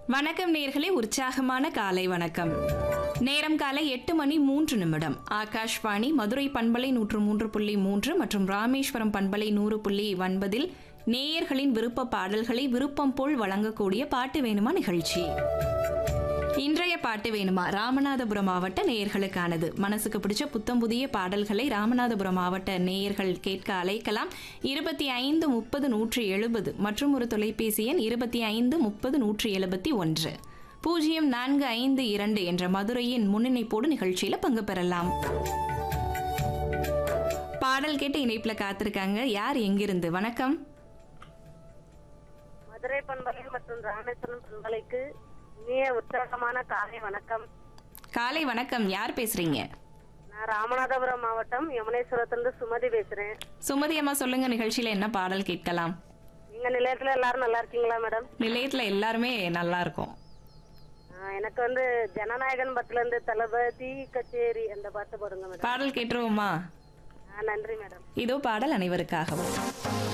வணக்கம் நேர்களே உற்சாகமான காலை வணக்கம் நேரம் காலை எட்டு மணி மூன்று நிமிடம் ஆகாஷ்வாணி மதுரை பண்பலை நூற்று மூன்று புள்ளி மூன்று மற்றும் ராமேஸ்வரம் பண்பலை நூறு புள்ளி ஒன்பதில் நேயர்களின் விருப்ப பாடல்களை விருப்பம் போல் வழங்கக்கூடிய பாட்டு வேணுமா நிகழ்ச்சி இன்றைய பாட்டு வேணுமா ராமநாதபுரம் மாவட்ட நேயர்களுக்கானது மனசுக்கு பிடிச்ச புத்தம் புதிய பாடல்களை ராமநாதபுரம் மாவட்ட நேயர்கள் கேட்க அழைக்கலாம் இருபத்தி ஐந்து முப்பது நூற்றி எழுபது மற்றும் ஒரு தொலைபேசி எண் இருபத்தி ஐந்து முப்பது நூற்றி எழுபத்தி ஒன்று பூஜ்ஜியம் நான்கு ஐந்து இரண்டு என்ற மதுரையின் முன்னிணைப்போடு நிகழ்ச்சியில பங்கு பெறலாம் பாடல் கேட்டு இணைப்புல காத்திருக்காங்க யார் எங்கிருந்து வணக்கம் மதுரை பண்பலை மற்றும் ராமேஸ்வரம் பண்பலைக்கு இனிய உற்சாகமான காலை வணக்கம் காலை வணக்கம் யார் பேசுறீங்க நான் ராமநாதபுரம் மாவட்டம் யமுனேஸ்வரத்திலிருந்து சுமதி பேசுறேன் சுமதி அம்மா சொல்லுங்க நிகழ்ச்சியில என்ன பாடல் கேட்கலாம் நீங்க நிலையத்துல எல்லாரும் நல்லா இருக்கீங்களா மேடம் நிலையத்துல எல்லாருமே நல்லா இருக்கும் ஆ, எனக்கு வந்து ஜனநாயகன் பத்துல இருந்து தளபதி கச்சேரி அந்த பாட்டு போடுங்க மேடம் பாடல் கேட்டுருவோமா ஆ, நன்றி மேடம் இதோ பாடல் அனைவருக்காகவும்